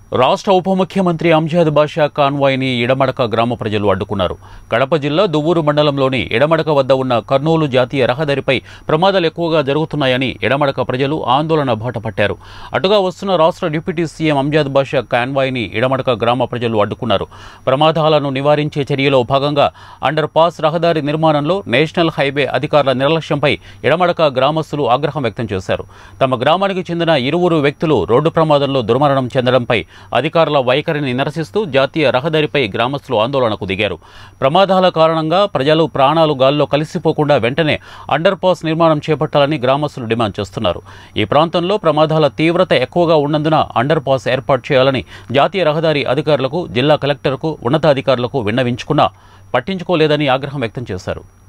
రాష్ట్ర ఉప ముఖ్యమంత్రి అంజాద్ బాషా కాన్వాయ్ని ఇడమడక గ్రామ ప్రజలు అడ్డుకున్నారు కడప జిల్లా దువ్వూరు మండలంలోని ఇడమడక వద్ద ఉన్న కర్నూలు జాతీయ రహదారిపై ప్రమాదాలు ఎక్కువగా జరుగుతున్నాయని ఇడమడక ప్రజలు ఆందోళన బాటపట్టారు అటుగా వస్తున్న రాష్ట్ర డిప్యూటీ సీఎం అంజాద్ బాషా కాన్వాయ్ని ఇడమడక గ్రామ ప్రజలు అడ్డుకున్నారు ప్రమాదాలను నివారించే చర్యలో భాగంగా అండర్ పాస్ రహదారి నిర్మాణంలో నేషనల్ హైవే అధికారుల నిర్లక్ష్యంపై ఇడమడక గ్రామస్తులు ఆగ్రహం వ్యక్తం చేశారు తమ గ్రామానికి చెందిన ఇరువురు వ్యక్తులు రోడ్డు ప్రమాదంలో దుర్మరణం చెందడంపై అధికారుల వైఖరిని నిరసిస్తూ జాతీయ రహదారిపై గ్రామస్తులు ఆందోళనకు దిగారు ప్రమాదాల కారణంగా ప్రజలు ప్రాణాలు గాల్లో కలిసిపోకుండా వెంటనే అండర్ పాస్ నిర్మాణం చేపట్టాలని గ్రామస్తులు డిమాండ్ చేస్తున్నారు ఈ ప్రాంతంలో ప్రమాదాల తీవ్రత ఎక్కువగా ఉన్నందున అండర్ పాస్ ఏర్పాటు చేయాలని జాతీయ రహదారి అధికారులకు జిల్లా కలెక్టర్కు ఉన్నతాధికారులకు విన్నవించుకున్నా పట్టించుకోలేదని ఆగ్రహం వ్యక్తం చేశారు